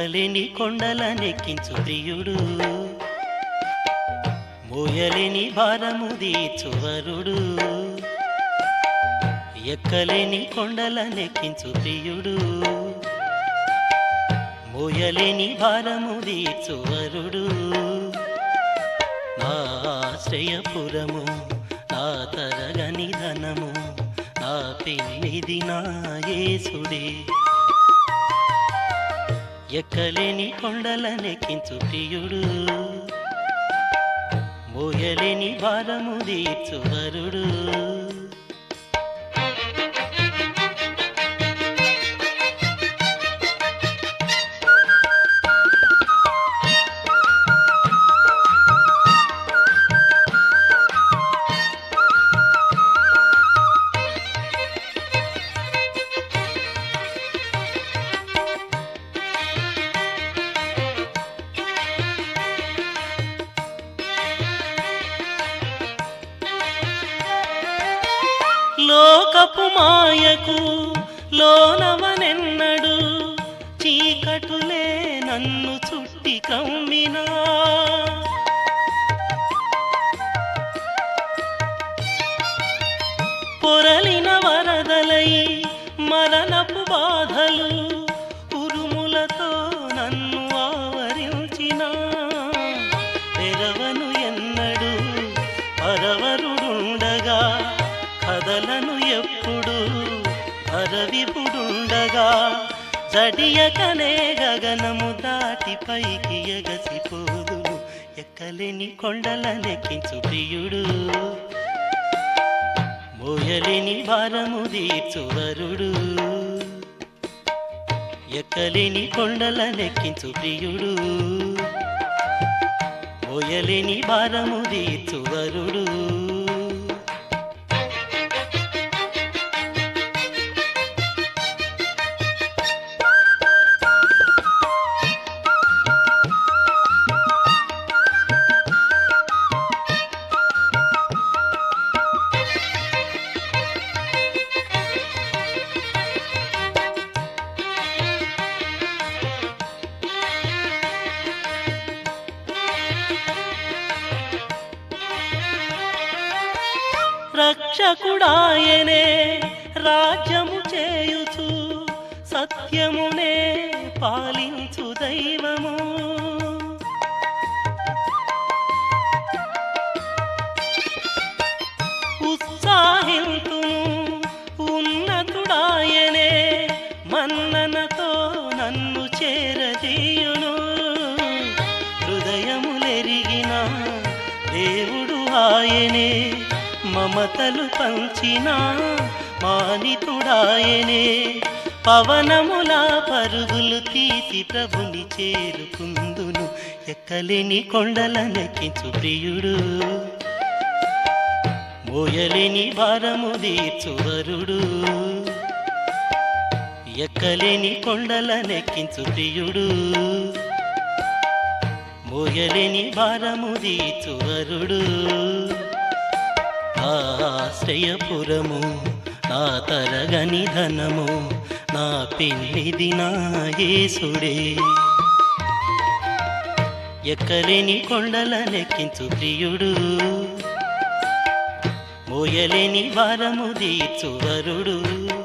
ఎక్కలేని కొండల నెక్కించు ప్రియుడు మోయలేని భారము దీచువరుడు ఎక్కలేని కొండల నెక్కించు ప్రియుడు మోయలేని భారము దీచువరుడు నా ఆశ్రయపురము నా తరగని ధనము నా పెన్నిది నా యేసుడే ఎక్కలేని కొండల నెక్కించు ప్రియుడు మోయలేని భారము దీర్చువరుడు లోకపు మాయకు లోనవనెన్నడు చీకటులే నన్ను చుట్టి కమ్మినా పొరలిన వరదలై మరణపు బాధలు ఉరుములతో నన్ను ఆవరించిన తెరవను ఎన్నడు పరవరుడుండగా కదలను ఎప్పుడు అరవిపుడుండగా జడియకనే గగనము దాటి పైకి ఎగసిపోదును ఎక్కలేని కొండల నెక్కించు ప్రియుడు మోయలేని భారము దీర్చువరుడు ఎక్కలేని కొండల నెక్కించు ప్రియుడు మోయలేని భారము దీర్చువరుడు రక్షకుడాయనే రాజ్యము చేయుచు సత్యమునే పాలించు దైవము ఉత్సాహింతును ఉన్నతుడాయనే మన్ననతో నన్ను చేరదీయును హృదయములెరిగిన దేవుడు ఆయనే మమతలు పంచిన మానితుడాయనే పవనముల పరుగులు తీసి ప్రభుని చేరుకుందును ఎక్కలేని కొండల నెక్కించు ప్రియుడు మోయలేని భారము దీర్చువరుడు ఎక్కలేని కొండల నెక్కించు ప్రియుడు మోయలేని భారము దీర్చువరుడు ఆశ్రయపురము నా తరగని ధనము నా పెళ్ళిది నా యేసుడే ఎక్కలేని కొండల లెక్కించు ప్రియుడు మోయలేని భారము దీర్చువరుడు